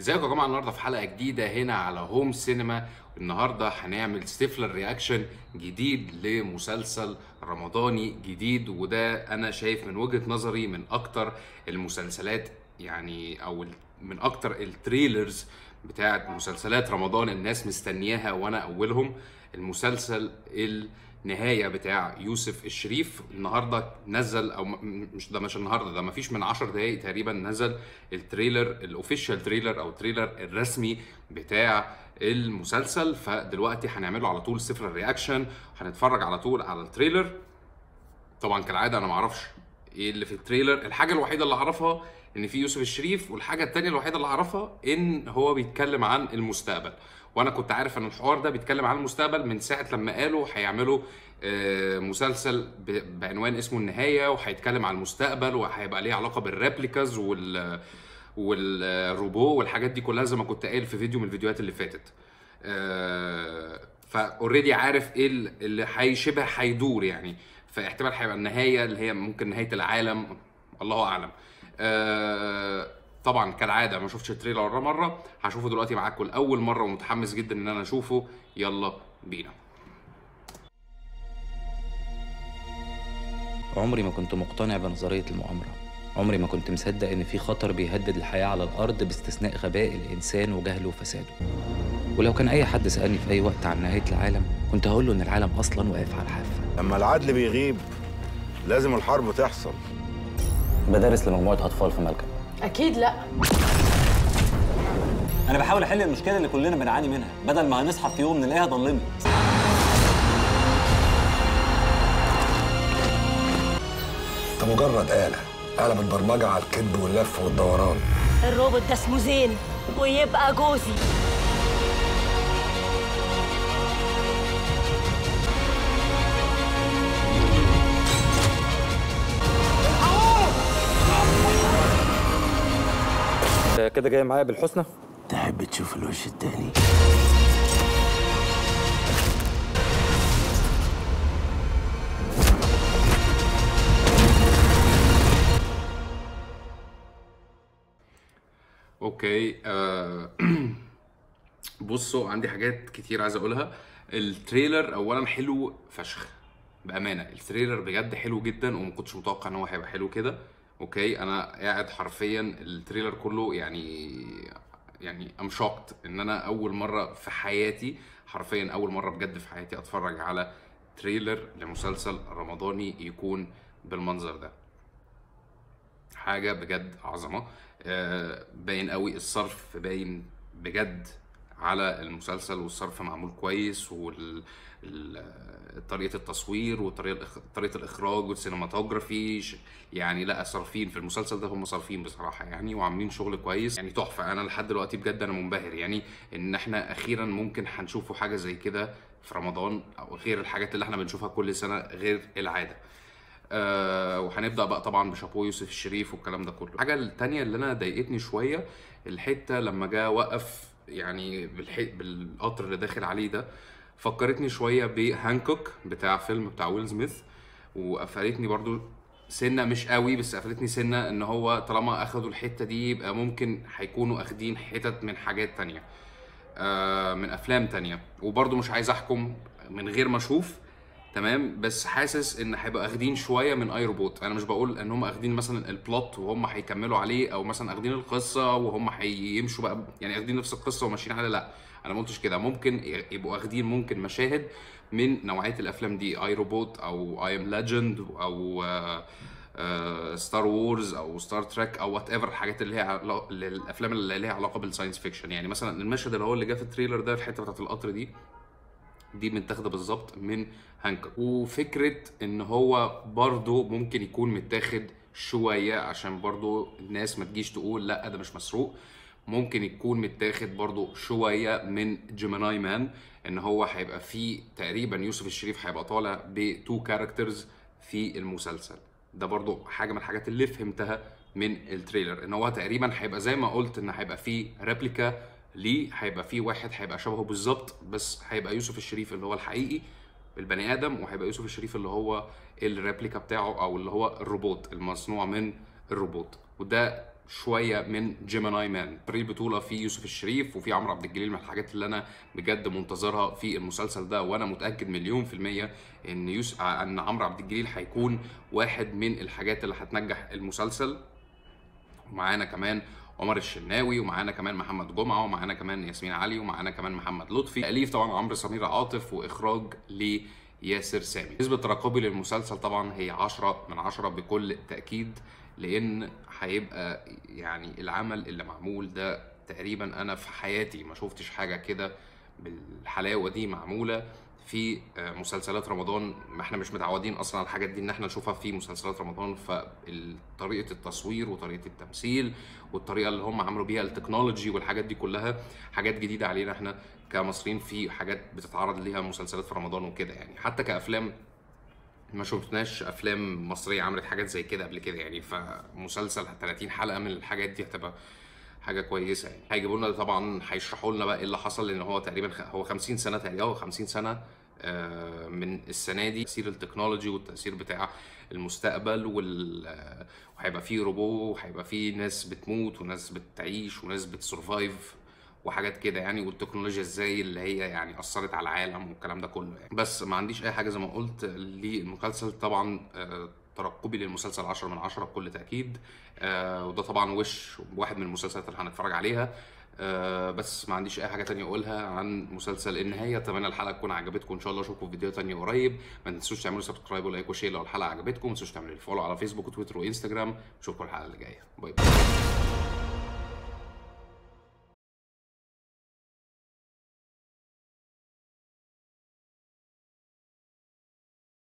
ازيكم يا جماعه النهارده في حلقه جديده هنا على هوم سينما النهارده هنعمل ستيفلر رياكشن جديد لمسلسل رمضاني جديد وده انا شايف من وجهه نظري من اكتر المسلسلات يعني او ال- من اكتر التريلرز بتاعت مسلسلات رمضان الناس مستنياها وانا اولهم المسلسل النهايه بتاع يوسف الشريف النهارده نزل او م- مش ده مش النهارده ده مفيش من 10 دقايق تقريبا نزل التريلر الاوفيشال تريلر او التريلر الرسمي بتاع المسلسل فدلوقتي هنعمله على طول صفر الرياكشن هنتفرج على طول على التريلر طبعا كالعاده انا ما اعرفش ايه اللي في التريلر الحاجه الوحيده اللي اعرفها ان في يوسف الشريف والحاجه التانية الوحيده اللي اعرفها ان هو بيتكلم عن المستقبل وانا كنت عارف ان الحوار ده بيتكلم عن المستقبل من ساعه لما قالوا هيعملوا آه، مسلسل ب- بعنوان اسمه النهايه وهيتكلم عن المستقبل وهيبقى ليه علاقه بالريبليكاز وال والروبو والحاجات دي كلها زي ما كنت قايل في فيديو من الفيديوهات اللي فاتت فاوريدي عارف ايه ال- اللي هيشبه هيدور يعني فاحتمال هيبقى النهايه اللي هي ممكن نهايه العالم الله اعلم آه، طبعا كالعاده ما شفتش التريلر ولا مره هشوفه دلوقتي معاكم لاول مره ومتحمس جدا ان انا اشوفه يلا بينا عمري ما كنت مقتنع بنظرية المؤامرة عمري ما كنت مصدق إن في خطر بيهدد الحياة على الأرض باستثناء غباء الإنسان وجهله وفساده ولو كان أي حد سألني في أي وقت عن نهاية العالم كنت هقول له إن العالم أصلا واقف على الحافة لما العدل بيغيب لازم الحرب تحصل بدرس لمجموعة أطفال في ملكة اكيد لا انا بحاول احل المشكله اللي كلنا بنعاني منها بدل ما هنصحى في يوم نلاقيها ضلمت انت مجرد آلة آلة متبرمجة على الكذب واللف والدوران الروبوت ده اسمه زين ويبقى جوزي كده جاي معايا بالحسنى تحب تشوف الوش التاني اوكي آه، بصوا عندي حاجات كتير عايز اقولها التريلر اولا حلو فشخ بامانه التريلر بجد حلو جدا وما كنتش متوقع ان هو هيبقى حلو كده اوكي انا قاعد حرفيا التريلر كله يعني يعني ام شوكت ان انا اول مره في حياتي حرفيا اول مره بجد في حياتي اتفرج على تريلر لمسلسل رمضاني يكون بالمنظر ده حاجه بجد عظمه آه، باين قوي الصرف باين بجد على المسلسل والصرف معمول كويس وال ال- طريقه التصوير وطريقه الإخ- طريقه الاخراج والسينماتوجرافي ش- يعني لا صارفين في المسلسل ده هم صارفين بصراحه يعني وعاملين شغل كويس يعني تحفه انا لحد دلوقتي بجد انا منبهر يعني ان احنا اخيرا ممكن هنشوفوا حاجه زي كده في رمضان او غير الحاجات اللي احنا بنشوفها كل سنه غير العاده آه وهنبدا بقى طبعا بشابو يوسف الشريف والكلام ده كله الحاجه التانية اللي انا ضايقتني شويه الحته لما جه وقف يعني بالح... بالقطر اللي داخل عليه ده فكرتني شويه بهانكوك بتاع فيلم بتاع ويل سميث وقفلتني برضو سنه مش قوي بس قفلتني سنه ان هو طالما اخدوا الحته دي يبقى ممكن هيكونوا اخدين حتت من حاجات تانية آه، من افلام تانية وبرضو مش عايز احكم من غير ما اشوف تمام بس حاسس ان هيبقى اخدين شويه من اي روبوت انا مش بقول ان هم اخدين مثلا البلوت وهم هيكملوا عليه او مثلا اخدين القصه وهم هيمشوا بقى يعني اخدين نفس القصه وماشيين عليها لا انا ما قلتش كده ممكن يبقوا اخدين ممكن مشاهد من نوعيه الافلام دي اي روبوت او اي ام ليجند او ستار وورز او ستار تريك او وات ايفر الحاجات اللي هي علاقة الافلام اللي ليها علاقه بالساينس فيكشن يعني مثلا المشهد اللي هو اللي جه في التريلر ده الحته بتاعت القطر دي دي متاخده بالظبط من هانكوك وفكره ان هو برضو ممكن يكون متاخد شويه عشان برضو الناس ما تجيش تقول لا ده مش مسروق ممكن يكون متاخد برضو شويه من جيميناي مان ان هو هيبقى فيه تقريبا يوسف الشريف هيبقى طالع بتو كاركترز في المسلسل ده برضو حاجه من الحاجات اللي فهمتها من التريلر ان هو تقريبا هيبقى زي ما قلت ان هيبقى فيه ريبليكا ليه هيبقى فيه واحد هيبقى شبهه بالظبط بس هيبقى يوسف الشريف اللي هو الحقيقي البني ادم وهيبقى يوسف الشريف اللي هو الريبليكا بتاعه او اللي هو الروبوت المصنوع من الروبوت وده شويه من جيميناي مان فريق البطوله في يوسف الشريف وفي عمرو عبد الجليل من الحاجات اللي انا بجد منتظرها في المسلسل ده وانا متاكد مليون في الميه ان يوسف ان عمرو عبد الجليل هيكون واحد من الحاجات اللي هتنجح المسلسل ومعانا كمان عمر الشناوي ومعانا كمان محمد جمعه ومعانا كمان ياسمين علي ومعانا كمان محمد لطفي تاليف طبعا عمرو سمير عاطف واخراج لياسر سامي نسبه ترقبي للمسلسل طبعا هي 10 من 10 بكل تاكيد لان هيبقى يعني العمل اللي معمول ده تقريبا انا في حياتي ما شفتش حاجه كده بالحلاوه دي معموله في آه، مسلسلات رمضان ما احنا مش متعودين اصلا على الحاجات دي ان احنا نشوفها في مسلسلات رمضان فطريقه التصوير وطريقه التمثيل والطريقه اللي هم عملوا بيها التكنولوجي والحاجات دي كلها حاجات جديده علينا احنا كمصريين في حاجات بتتعرض ليها مسلسلات في رمضان وكده يعني حتى كافلام ما شفناش افلام مصريه عملت حاجات زي كده قبل كده يعني فمسلسل 30 حلقه من الحاجات دي هتبقى حاجه كويسه يعني هيجيبوا لنا طبعا هيشرحوا لنا بقى ايه اللي حصل لان هو تقريبا خ- هو 50 سنه تقريبا هو 50 سنه آه، من السنه دي تاثير التكنولوجي والتاثير بتاع المستقبل وال آه، وهيبقى فيه روبو وهيبقى فيه ناس بتموت وناس بتعيش وناس بتسرفايف وحاجات كده يعني والتكنولوجيا ازاي اللي هي يعني اثرت على العالم والكلام ده كله يعني بس ما عنديش اي حاجه زي ما قلت للمسلسل طبعا آه، ترقبي للمسلسل 10 من 10 بكل تاكيد آه، وده طبعا وش واحد من المسلسلات اللي هنتفرج عليها آه، بس ما عنديش اي حاجه تانية اقولها عن مسلسل النهايه اتمنى الحلقه تكون عجبتكم ان شاء الله اشوفكم في فيديو تاني قريب ما تنسوش تعملوا سبسكرايب ولايك وشير لو الحلقه عجبتكم ما تنسوش تعملوا الفولو على فيسبوك وتويتر وانستجرام اشوفكم الحلقه اللي جايه باي باي